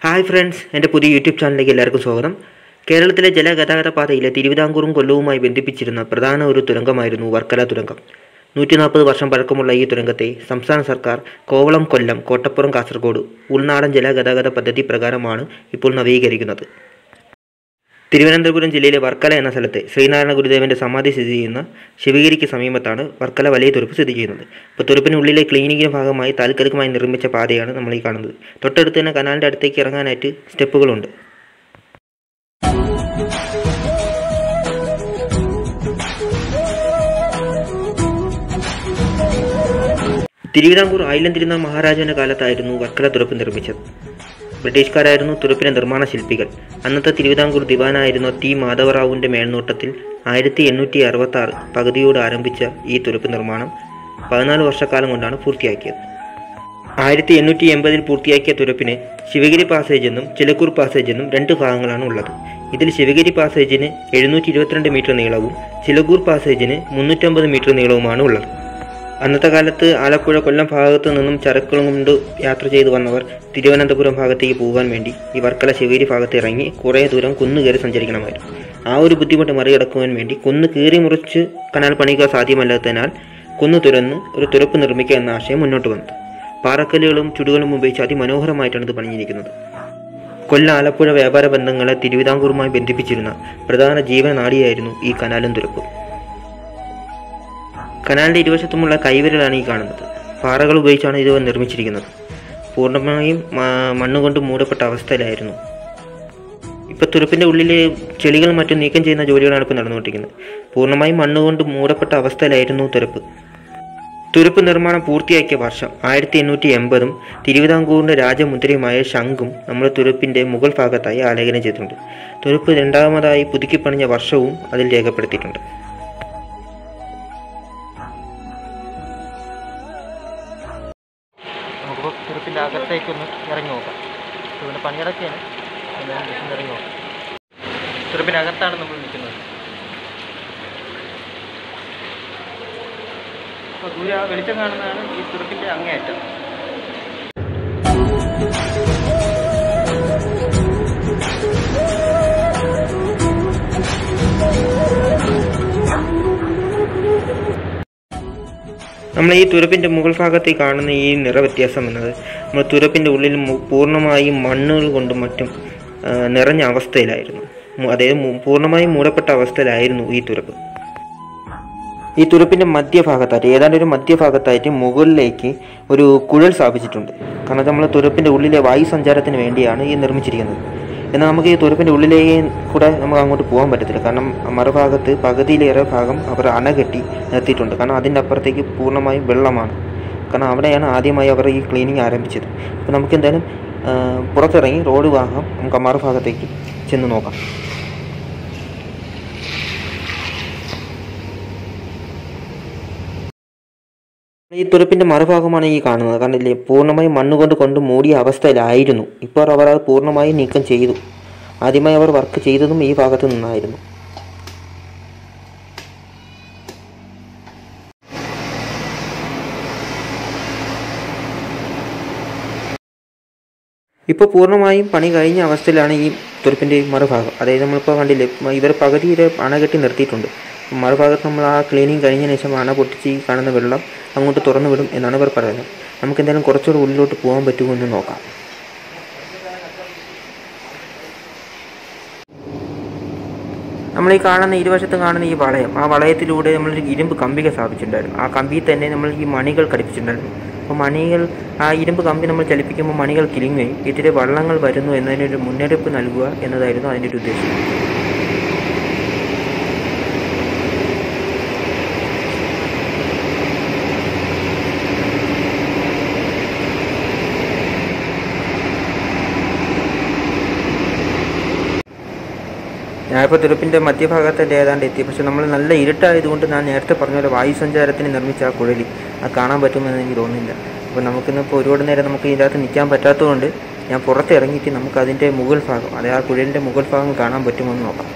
hi friends എൻ്റെ പുതിയ YouTube ചാനലിലേക്ക് എല്ലാവർക്കും സ്വാഗതം കേരളത്തിലെ ജലഗതാഗത പാതയിലെ തിരുവിതാംകൂറും കൊല്ലവുമായി ബന്ധിപ്പിച്ചിരുന്ന പ്രധാന ഒരു തുരങ്കമായിരുന്നു വർക്കല തുരങ്കം നൂറ്റി നാൽപ്പത് വർഷം പഴക്കമുള്ള ഈ തുരങ്കത്തെ സംസ്ഥാന സർക്കാർ കോവളം കൊല്ലം കോട്ടപ്പുറം കാസർഗോഡ് ഉൾനാടൻ ജലഗതാഗത പദ്ധതി പ്രകാരമാണ് ഇപ്പോൾ നവീകരിക്കുന്നത് തിരുവനന്തപുരം ജില്ലയിലെ വർക്കല എന്ന സ്ഥലത്ത് ശ്രീനാരായണ ഗുരുദേവന്റെ സമാധി സ്ഥിതി ചെയ്യുന്ന ശിവഗിരിക്ക് സമീപത്താണ് വർക്കല വലിയ തുരുപ്പ് സ്ഥിതി ചെയ്യുന്നത് ഇപ്പോൾ തുരുപ്പിനുള്ളിലെ ക്ലീനിങ്ങിന്റെ ഭാഗമായി താൽക്കാലികമായി നിർമ്മിച്ച പാതയാണ് നമ്മൾ ഈ കാണുന്നത് തൊട്ടടുത്ത് തന്നെ കനാലിന്റെ അടുത്തേക്ക് ഇറങ്ങാനായിട്ട് സ്റ്റെപ്പുകളുണ്ട് തിരുവിതാംകൂർ ഐലൻഡ് തിരുനാൾ മഹാരാജാവിന്റെ കാലത്തായിരുന്നു വർക്കല തുരപ്പ് നിർമ്മിച്ചത് ബ്രിട്ടീഷുകാരായിരുന്നു തുരപ്പിന്റെ നിർമ്മാണ ശില്പികൾ അന്നത്തെ തിരുവിതാംകൂർ ദിവാനായിരുന്ന ടി മാധവറാവുവിന്റെ മേൽനോട്ടത്തിൽ ആയിരത്തി എണ്ണൂറ്റി അറുപത്തി ആറ് പകുതിയോട് ആരംഭിച്ച ഈ തുരപ്പ് നിർമ്മാണം പതിനാല് വർഷക്കാലം കൊണ്ടാണ് പൂർത്തിയാക്കിയത് ആയിരത്തി എണ്ണൂറ്റി എൺപതിൽ പൂർത്തിയാക്കിയ തുരപ്പിന് ശിവഗിരി പാസേജ് എന്നും ചിലക്കൂർ പാസേജ് എന്നും രണ്ട് ഭാഗങ്ങളാണ് ഉള്ളത് ഇതിൽ ശിവഗിരി പാസേജിന് എഴുന്നൂറ്റി ഇരുപത്തിരണ്ട് മീറ്റർ നീളവും ചിലക്കൂർ പാസേജിന് മുന്നൂറ്റമ്പത് മീറ്റർ നീളവുമാണ് ഉള്ളത് അന്നത്തെ കാലത്ത് ആലപ്പുഴ കൊല്ലം ഭാഗത്തു നിന്നും ചരക്കുകളും കൊണ്ട് യാത്ര ചെയ്തു വന്നവർ തിരുവനന്തപുരം ഭാഗത്തേക്ക് പോകാൻ വേണ്ടി ഈ വർക്കല ശിവേരി ഭാഗത്ത് ഇറങ്ങി കുറേ ദൂരം കുന്നു കയറി സഞ്ചരിക്കണമായിരുന്നു ആ ഒരു ബുദ്ധിമുട്ട് മറികടക്കുവാൻ വേണ്ടി കുന്ന് കീറി മുറിച്ച് കനാൽ പണിയുക സാധ്യമല്ലാത്തതിനാൽ കുന്നു തുരന്ന് ഒരു തുരപ്പ് നിർമ്മിക്കുക എന്ന ആശയം മുന്നോട്ട് വന്നത് പാറക്കല്ലുകളും ചുടുകളും ഉപയോഗിച്ച് അതിമനോഹരമായിട്ടാണ് ഇത് പണിഞ്ഞിരിക്കുന്നത് കൊല്ലം ആലപ്പുഴ വ്യാപാര ബന്ധങ്ങളെ തിരുവിതാംകൂറുമായി ബന്ധിപ്പിച്ചിരുന്ന പ്രധാന ജീവനാടിയായിരുന്നു ഈ കനാലും തുരപ്പും കനാലിന്റെ ഇരുവശത്തുമുള്ള കൈവിരലാണ് ഈ കാണുന്നത് പാറകൾ ഉപയോഗിച്ചാണ് ഇത് നിർമ്മിച്ചിരിക്കുന്നത് പൂർണ്ണമായും മണ്ണ് കൊണ്ട് മൂടപ്പെട്ട അവസ്ഥയിലായിരുന്നു ഇപ്പൊ തുരുപ്പിന്റെ ഉള്ളിലെ ചെളികൾ മറ്റും നീക്കം ചെയ്യുന്ന ജോലികളാണ് ഇപ്പോൾ നടന്നുകൊണ്ടിരിക്കുന്നത് പൂർണ്ണമായും മണ്ണ് കൊണ്ട് മൂടപ്പെട്ട അവസ്ഥയിലായിരുന്നു തുരപ്പ് തുരുപ്പ് നിർമ്മാണം പൂർത്തിയാക്കിയ വർഷം ആയിരത്തി എണ്ണൂറ്റി എൺപതും തിരുവിതാംകൂറിന്റെ രാജമുദ്രയുമായ ശംഖും നമ്മൾ തുരുപ്പിന്റെ മുകൾ ഭാഗത്തായി ആലേഖനം ചെയ്തിട്ടുണ്ട് തുരുപ്പ് രണ്ടാമതായി പുതുക്കി പണിഞ്ഞ വർഷവും അതിൽ രേഖപ്പെടുത്തിയിട്ടുണ്ട് നമുക്കിപ്പോൾ തുരുപ്പിൻ്റെ അകത്തേക്കൊന്ന് ഇറങ്ങി നോക്കാം ഇവിടെ പണിയടക്കുകയാണ് ജസ്റ്റ് ഇറങ്ങി നോക്കാം തുരുപ്പിൻ്റെ അകത്താണ് നമ്മൾ നിൽക്കുന്നത് അപ്പോൾ ദൂരെ ആ വെളിച്ചം കാണുന്നതാണ് ഈ തുരുപ്പിൻ്റെ അങ്ങേയറ്റം നമ്മൾ ഈ തുരപ്പിൻ്റെ മുകൾ ഭാഗത്ത് കാണുന്ന ഈ നിറവ്യത്യാസം എന്നത് നമ്മൾ തുരപ്പിൻ്റെ ഉള്ളിൽ പൂർണ്ണമായും മണ്ണുകൾ കൊണ്ടും മറ്റും നിറഞ്ഞ അവസ്ഥയിലായിരുന്നു അതായത് പൂർണ്ണമായും മൂടപ്പെട്ട അവസ്ഥയിലായിരുന്നു ഈ തുരപ്പ് ഈ തുരപ്പിൻ്റെ മധ്യഭാഗത്തായിട്ട് ഏതാണ്ട് ഒരു മധ്യഭാഗത്തായിട്ട് മുകളിലേക്ക് ഒരു കുഴൽ സ്ഥാപിച്ചിട്ടുണ്ട് കാരണം നമ്മൾ തുരപ്പിൻ്റെ ഉള്ളിലെ വായു സഞ്ചാരത്തിന് വേണ്ടിയാണ് ഈ നിർമ്മിച്ചിരിക്കുന്നത് എന്നാൽ നമുക്ക് ഈ തുരപ്പിൻ്റെ ഉള്ളിലേക്ക് കൂടെ നമുക്ക് അങ്ങോട്ട് പോകാൻ പറ്റത്തില്ല കാരണം മറുഭാഗത്ത് പകുതിയിലേറെ ഭാഗം അവർ അണകെട്ടി നിർത്തിയിട്ടുണ്ട് കാരണം അതിൻ്റെ അപ്പുറത്തേക്ക് പൂർണ്ണമായും വെള്ളമാണ് കാരണം അവിടെയാണ് ആദ്യമായി അവർ ഈ ക്ലീനിങ് ആരംഭിച്ചത് അപ്പോൾ നമുക്ക് എന്തായാലും പുറത്തിറങ്ങി റോഡ് വാങ്ങാം നമുക്ക് മറുഭാഗത്തേക്ക് ചെന്ന് നോക്കാം ഈ തുരപ്പിൻ്റെ മറുഭാഗമാണ് ഈ കാണുന്നത് കാരണം ഇല്ലേ പൂർണ്ണമായും മണ്ണുകൊണ്ട് കൊണ്ട് മൂടിയ അവസ്ഥയിലായിരുന്നു ഇപ്പോൾ അവർ അത് പൂർണ്ണമായും നീക്കം ചെയ്തു ആദ്യമായി അവർ വർക്ക് ചെയ്തതും ഈ ഭാഗത്ത് നിന്നായിരുന്നു ഇപ്പോൾ പൂർണ്ണമായും പണി കഴിഞ്ഞ അവസ്ഥയിലാണ് ഈ തുരുപ്പിൻ്റെ മറുഭാഗം അതായത് നമ്മളിപ്പോൾ കണ്ടില്ലേ ഇവർ പകുതിയിൽ അണ കെട്ടി നിർത്തിയിട്ടുണ്ട് മറുഭാഗത്ത് നമ്മൾ ആ ക്ലീനിങ് കഴിഞ്ഞതിന് ശേഷം അണ പൊട്ടിച്ച് ഈ കാണുന്ന വെള്ളം അങ്ങോട്ട് തുറന്നു വിടും എന്നാണ് ഇവർ പറയുന്നത് നമുക്ക് എന്തായാലും കുറച്ചുകൂടെ ഉള്ളിലോട്ട് പോകാൻ പറ്റുമോ എന്ന് നോക്കാം നമ്മൾ ഈ കാണുന്ന ഇരുവശത്ത് കാണുന്ന ഈ വളയം ആ വളയത്തിലൂടെ നമ്മളൊരു ഇരുമ്പ് കമ്പിക സ്ഥാപിച്ചിട്ടുണ്ടായിരുന്നു ആ കമ്പിയിൽ തന്നെ നമ്മൾ ഈ മണികൾ ഘടിപ്പിച്ചിട്ടുണ്ടായിരുന്നു അപ്പോൾ മണികൾ ആ ഇരുമ്പ് കമ്പി നമ്മൾ ചലിപ്പിക്കുമ്പോൾ മണികൾ കിളിങ്ങുകയും ഇതിലെ വള്ളങ്ങൾ വരുന്നു എന്നതിനൊരു മുന്നറിയിപ്പ് നൽകുക എന്നതായിരുന്നു അതിൻ്റെ ഒരു ഉദ്ദേശം ഞാനിപ്പോൾ തുരുപ്പിൻ്റെ മധ്യഭാഗത്തിൻ്റെ ഏതാണ്ട് എത്തി പക്ഷെ നമ്മൾ നല്ല ഇരുട്ടായതുകൊണ്ട് ഞാൻ നേരത്തെ പറഞ്ഞ പോലെ വായു സഞ്ചാരത്തിന് നിർമ്മിച്ച ആ കുഴലി അത് കാണാൻ പറ്റുമെന്ന് എനിക്ക് തോന്നുന്നില്ല അപ്പോൾ നമുക്കിന്നിപ്പോൾ ഒരുപാട് നേരം നമുക്ക് ഇതിനകത്ത് നിൽക്കാൻ പറ്റാത്തതുകൊണ്ട് ഞാൻ പുറത്ത് ഇറങ്ങിയിട്ട് നമുക്ക് അതിൻ്റെ മുകൾ ഭാഗം അതായത് ആ കുഴലിൻ്റെ മുകൾ ഭാഗം കാണാൻ പറ്റുമോ എന്ന് നോക്കാം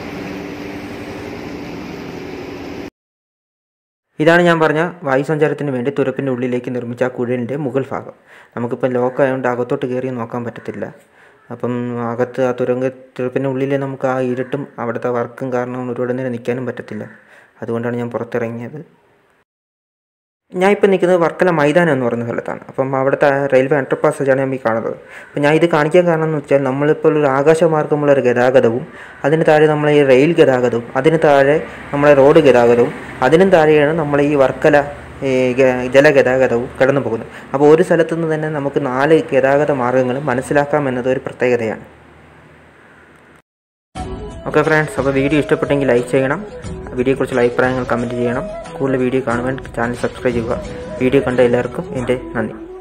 ഇതാണ് ഞാൻ പറഞ്ഞ വായു സഞ്ചാരത്തിന് വേണ്ടി തുരപ്പിൻ്റെ ഉള്ളിലേക്ക് നിർമ്മിച്ച ആ കുഴലിൻ്റെ മുകൾ ഭാഗം നമുക്കിപ്പോൾ ലോക്ക് ആയതുകൊണ്ട് അകത്തോട്ട് കയറി നോക്കാൻ പറ്റത്തില്ല അപ്പം അകത്ത് ആ തുരങ്ക തുരപ്പിൻ്റെ ഉള്ളിൽ നമുക്ക് ആ ഇരുട്ടും അവിടുത്തെ വർക്കും കാരണം ഒരുപാട് നേരം നിൽക്കാനും പറ്റത്തില്ല അതുകൊണ്ടാണ് ഞാൻ പുറത്തിറങ്ങിയത് ഞാൻ ഇപ്പോൾ നിൽക്കുന്നത് വർക്കല മൈതാനം എന്ന് പറയുന്ന സ്ഥലത്താണ് അപ്പം അവിടുത്തെ റെയിൽവേ അണ്ടർ പാസേജാണ് ഞാൻ ഈ കാണുന്നത് അപ്പം ഞാൻ ഇത് കാണിക്കാൻ കാരണം എന്ന് വെച്ചാൽ നമ്മളിപ്പോൾ ഒരു ആകാശമാർഗമുള്ള ഒരു ഗതാഗതവും അതിന് താഴെ നമ്മളെ ഈ റെയിൽ ഗതാഗതവും അതിന് താഴെ നമ്മളെ റോഡ് ഗതാഗതവും അതിനും താഴെയാണ് നമ്മളെ ഈ വർക്കല ഈ ഗ- ജലഗതാഗതവും കടന്നു പോകുന്നത് അപ്പോൾ ഒരു സ്ഥലത്തു നിന്ന് തന്നെ നമുക്ക് നാല് ഗതാഗത മാർഗ്ഗങ്ങൾ മനസ്സിലാക്കാം എന്നത് ഒരു പ്രത്യേകതയാണ് ഓക്കെ ഫ്രണ്ട്സ് അപ്പോൾ വീഡിയോ ഇഷ്ടപ്പെട്ടെങ്കിൽ ലൈക്ക് ചെയ്യണം വീഡിയോയെക്കുറിച്ചുള്ള അഭിപ്രായങ്ങൾ കമൻറ്റ് ചെയ്യണം കൂടുതൽ വീഡിയോ കാണുവാൻ ചാനൽ സബ്സ്ക്രൈബ് ചെയ്യുക വീഡിയോ കണ്ട എല്ലാവർക്കും എൻ്റെ നന്ദി